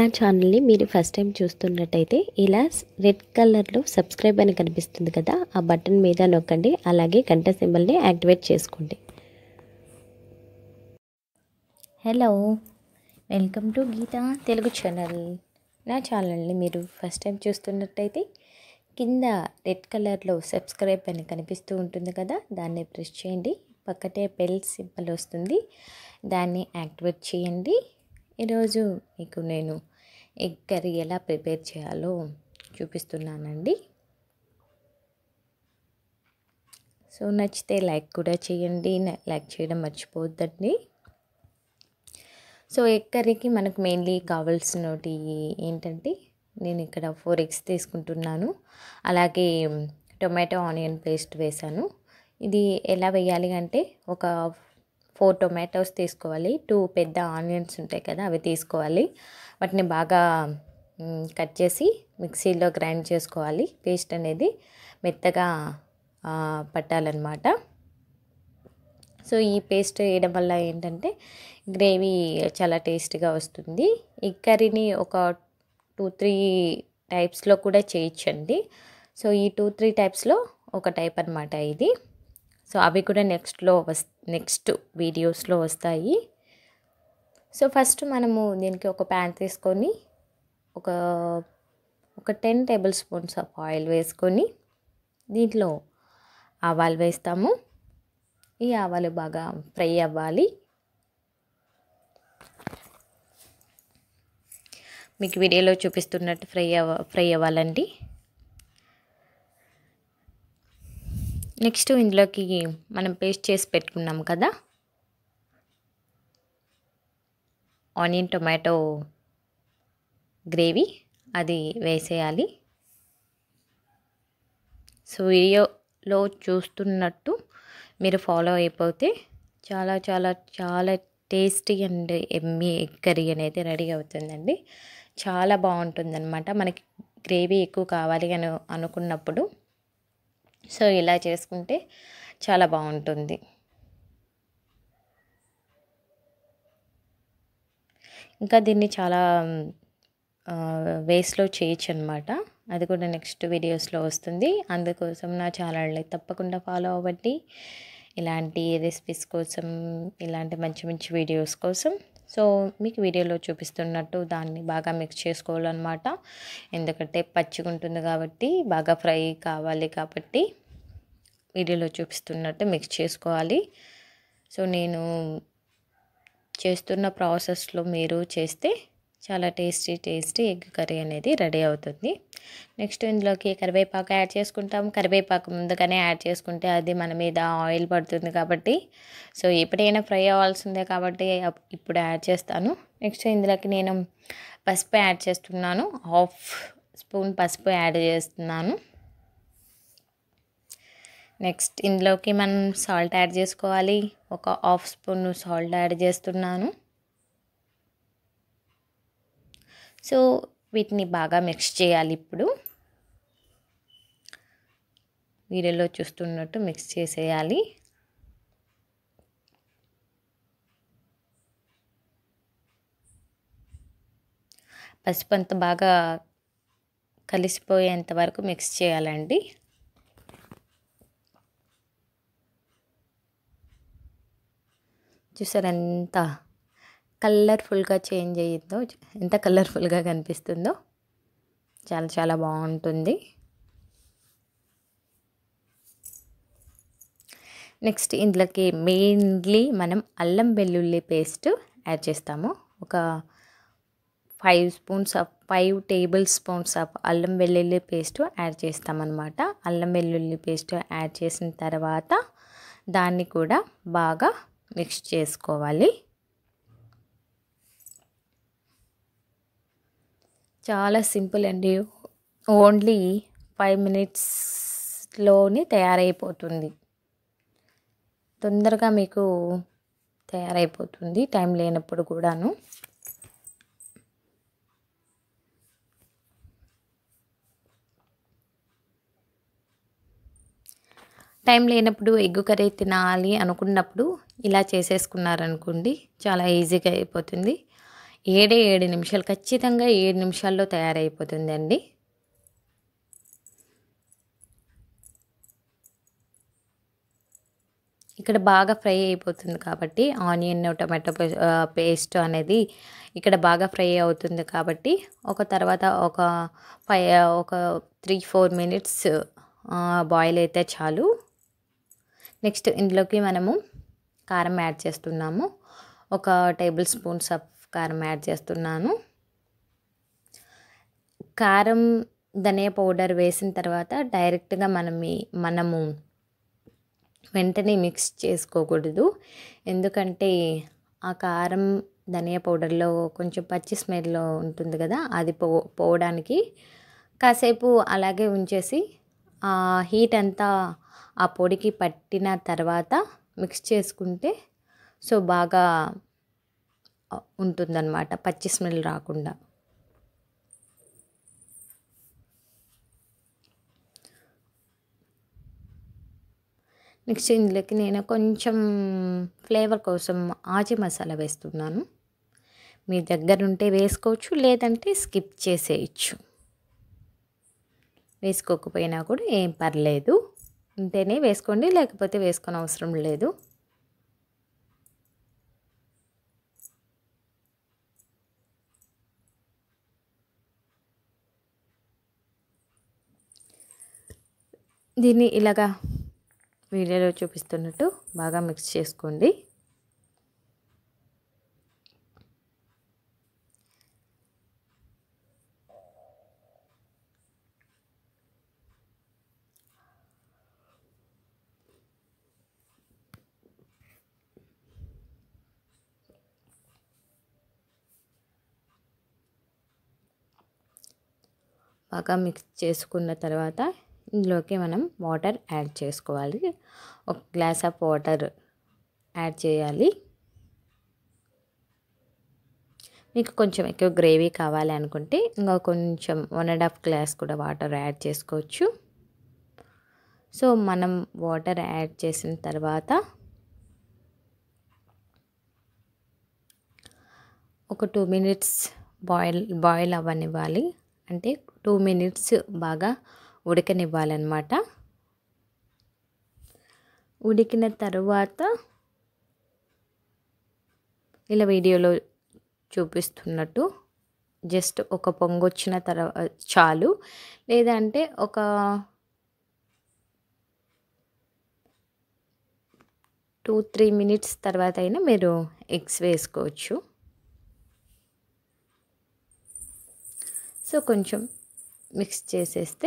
నా ఛానల్ని మీరు ఫస్ట్ టైం చూస్తున్నట్టయితే ఇలా రెడ్ కలర్లో సబ్స్క్రైబ్ అని కనిపిస్తుంది కదా ఆ బటన్ మీద నొక్కండి అలాగే గంట సింబల్ని యాక్టివేట్ చేసుకోండి hello welcome to Geetha Telugu channel నా ఛానల్ని మీరు ఫస్ట్ టైం చూస్తున్నట్టయితే కింద రెడ్ కలర్లో సబ్స్క్రైబ్ అని కనిపిస్తూ ఉంటుంది కదా దాన్ని ప్రెస్ చేయండి పక్కనే బెల్ సింబల్ వస్తుంది దాన్ని యాక్టివేట్ చేయండి ఈరోజు మీకు నేను ఎగ్ కర్రీ ఎలా ప్రిపేర్ చేయాలో చూపిస్తున్నానండి సో నచ్చితే లైక్ కూడా చేయండి లైక్ చేయడం మర్చిపోవద్దండి సో ఎగ్ కర్రీకి మనకు మెయిన్లీ కావాల్సినవి ఏంటంటే నేను ఇక్కడ ఫోర్ ఎగ్స్ తీసుకుంటున్నాను అలాగే టొమాటో ఆనియన్ పేస్ట్ వేసాను ఇది ఎలా వేయాలి అంటే ఒక ఫోర్ టొమాటోస్ తీసుకోవాలి టూ పెద్ద ఆనియన్స్ ఉంటాయి కదా అవి తీసుకోవాలి వాటిని బాగా కట్ చేసి మిక్సీలో గ్రైండ్ చేసుకోవాలి పేస్ట్ అనేది మెత్తగా పట్టాలన్నమాట సో ఈ పేస్ట్ వేయడం వల్ల ఏంటంటే గ్రేవీ చాలా టేస్టీగా వస్తుంది ఈ కర్రీని ఒక టూ త్రీ టైప్స్లో కూడా చేయొచ్చండి సో ఈ టూ త్రీ టైప్స్లో ఒక టైప్ అనమాట ఇది సో అవి కూడా నెక్స్ట్లో వస్ నెక్స్ట్ వీడియోస్లో వస్తాయి సో ఫస్ట్ మనము దీనికి ఒక ప్యాన్ తీసుకొని ఒక ఒక ten tablespoons of oil వేసుకొని దీంట్లో ఆవాలు వేస్తాము ఈ ఆవాలు బాగా ఫ్రై అవ్వాలి మీకు వీడియోలో చూపిస్తున్నట్టు ఫ్రై అవ్వ ఫ్రై అవ్వాలండి నెక్స్ట్ ఇందులోకి మనం పేస్ట్ చేసి పెట్టుకున్నాం కదా ఆనియన్ టొమాటో గ్రేవీ అది వేసేయాలి సో వీడియోలో చూస్తున్నట్టు మీరు ఫాలో అయిపోతే చాలా చాలా చాలా టేస్టీ అండ్ ఎమ్మీ ఎగ్ కర్రీ అనేది రెడీ అవుతుందండి చాలా బాగుంటుందన్నమాట మనకి గ్రేవీ ఎక్కువ కావాలి అని అనుకున్నప్పుడు సో ఇలా చేసుకుంటే చాలా బాగుంటుంది ఇంకా దీన్ని చాలా వేస్లో చేయొచ్చు అనమాట అది కూడా నెక్స్ట్ వీడియోస్లో వస్తుంది అందుకోసం నా ఛానల్ని తప్పకుండా ఫాలో అవ్వండి ఇలాంటి రెసిపీస్ కోసం ఇలాంటి మంచి మంచి వీడియోస్ కోసం సో మీకు వీడియోలో చూపిస్తున్నట్టు దాన్ని బాగా మిక్స్ చేసుకోవాలన్నమాట ఎందుకంటే పచ్చిగా ఉంటుంది కాబట్టి బాగా ఫ్రై కావాలి కాబట్టి వీడియోలో చూపిస్తున్నట్టు మిక్స్ చేసుకోవాలి సో నేను చేస్తున్న ప్రాసెస్లో మీరు చేస్తే చాలా టేస్టీ టేస్టీ ఎగ్ కర్రీ అనేది రెడీ అవుతుంది నెక్స్ట్ ఇందులోకి కరివేపాకు యాడ్ చేసుకుంటాం కరివేపాకు ముందుగానే యాడ్ చేసుకుంటే అది మన మీద ఆయిల్ పడుతుంది కాబట్టి సో ఎప్పుడైనా ఫ్రై అవ్వాల్సిందే కాబట్టి ఇప్పుడు యాడ్ చేస్తాను నెక్స్ట్ ఇందులోకి నేను పసుపు యాడ్ చేస్తున్నాను హాఫ్ స్పూన్ పసుపు యాడ్ చేస్తున్నాను నెక్స్ట్ ఇందులోకి మనం సాల్ట్ యాడ్ చేసుకోవాలి ఒక హాఫ్ స్పూన్ సాల్ట్ యాడ్ చేస్తున్నాను సో వీటిని బాగా మిక్స్ చేయాలి ఇప్పుడు వీడియోలో చూస్తున్నట్టు మిక్స్ చేసేయాలి పసుపు అంత బాగా కలిసిపోయేంత వరకు మిక్స్ చేయాలండి చూసారు ఎంత కలర్ఫుల్గా చేంజ్ అయ్యిందో ఎంత కలర్ఫుల్గా కనిపిస్తుందో చాలా చాలా బాగుంటుంది నెక్స్ట్ ఇందులోకి మెయిన్లీ మనం అల్లం వెల్లుల్లి పేస్ట్ యాడ్ చేస్తాము ఒక five spoons of five tablespoons of అల్లం వెల్లుల్లి పేస్ట్ యాడ్ చేస్తామన్నమాట అల్లం వెల్లుల్లి పేస్ట్ యాడ్ చేసిన తర్వాత దాన్ని కూడా బాగా మిక్స్ చేసుకోవాలి చాలా సింపుల్ అండి ఓన్లీ ఫైవ్ మినిట్స్లోనే తయారైపోతుంది తొందరగా మీకు తయారైపోతుంది టైం లేనప్పుడు కూడాను టైం లేనప్పుడు ఎగ్గు కర్రీ తినాలి అనుకున్నప్పుడు ఇలా చేసేసుకున్నారనుకోండి చాలా ఈజీగా అయిపోతుంది ఏడే ఏడు నిమిషాలు ఖచ్చితంగా ఏడు నిమిషాల్లో తయారైపోతుందండి ఇక్కడ బాగా ఫ్రై అయిపోతుంది కాబట్టి ఆనియన్ టమాటో పేస్ట్ అనేది ఇక్కడ బాగా ఫ్రై అవుతుంది కాబట్టి ఒక తర్వాత ఒక ఫైవ్ ఒక త్రీ ఫోర్ మినిట్స్ బాయిల్ అయితే చాలు నెక్స్ట్ ఇందులోకి మనము కారం యాడ్ చేస్తున్నాము ఒక టేబుల్ స్పూన్స్ ఆఫ్ కారం యాడ్ చేస్తున్నాను కారం ధనియా పౌడర్ వేసిన తర్వాత డైరెక్ట్గా మనం మనము వెంటనే మిక్స్ చేసుకోకూడదు ఎందుకంటే ఆ కారం ధనియా పౌడర్లో కొంచెం పచ్చి స్మెల్ ఉంటుంది కదా అది పో పోవడానికి కాసేపు అలాగే ఉంచేసి ఆ హీట్ అంతా ఆ పొడికి పట్టిన తర్వాత మిక్స్ చేసుకుంటే సో బాగా ఉంటుందన్నమాట పచ్చి స్మెల్ రాకుండా నెక్స్ట్ ఇందులోకి నేను కొంచెం ఫ్లేవర్ కోసం ఆచి మసాలా వేస్తున్నాను మీ దగ్గర ఉంటే వేసుకోవచ్చు లేదంటే స్కిప్ చేసేయచ్చు వేసుకోకపోయినా కూడా ఏం పర్లేదు ఉంటేనే వేసుకోండి లేకపోతే వేసుకొని అవసరం లేదు దీన్ని ఇలాగా వీడియోలో చూపిస్తున్నట్టు బాగా మిక్స్ చేసుకోండి బాగా మిక్స్ చేసుకున్న తర్వాత ఇందులోకి మనం వాటర్ యాడ్ చేసుకోవాలి ఒక గ్లాస్ ఆఫ్ వాటర్ యాడ్ చేయాలి మీకు కొంచెం ఎక్కువ గ్రేవీ కావాలి అనుకుంటే ఇంకా కొంచెం వన్ అండ్ హాఫ్ గ్లాస్ కూడా వాటర్ యాడ్ చేసుకోవచ్చు సో మనం వాటర్ యాడ్ చేసిన తర్వాత ఒక టూ మినిట్స్ బాయిల్ బాయిల్ అవ్వనివ్వాలి అంటే టూ మినిట్స్ బాగా ఉడకనివ్వాలన్నమాట ఉడికిన తర్వాత ఇలా వీడియోలో చూపిస్తున్నట్టు జస్ట్ ఒక పొంగు వచ్చిన తర్వాత చాలు లేదంటే ఒక టూ త్రీ మినిట్స్ తర్వాత అయినా మీరు ఎగ్స్ వేసుకోవచ్చు సో కొంచెం మిక్స్ చేసేస్తే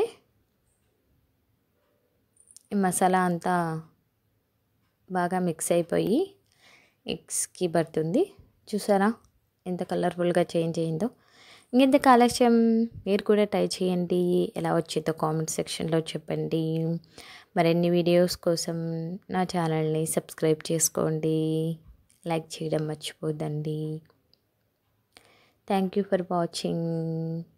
ఈ మసాలా అంతా బాగా మిక్స్ అయిపోయి ఎగ్స్కి పడుతుంది చూసారా ఎంత కలర్ఫుల్గా చేంజ్ అయిందో ఇంకెంత కాలక్ష్యం మీరు కూడా ట్రై చేయండి ఎలా వచ్చిందో కామెంట్ సెక్షన్లో చెప్పండి మరిన్ని వీడియోస్ కోసం నా ఛానల్ని సబ్స్క్రైబ్ చేసుకోండి లైక్ చేయడం మర్చిపోద్దండి థ్యాంక్ యూ ఫర్ వాచింగ్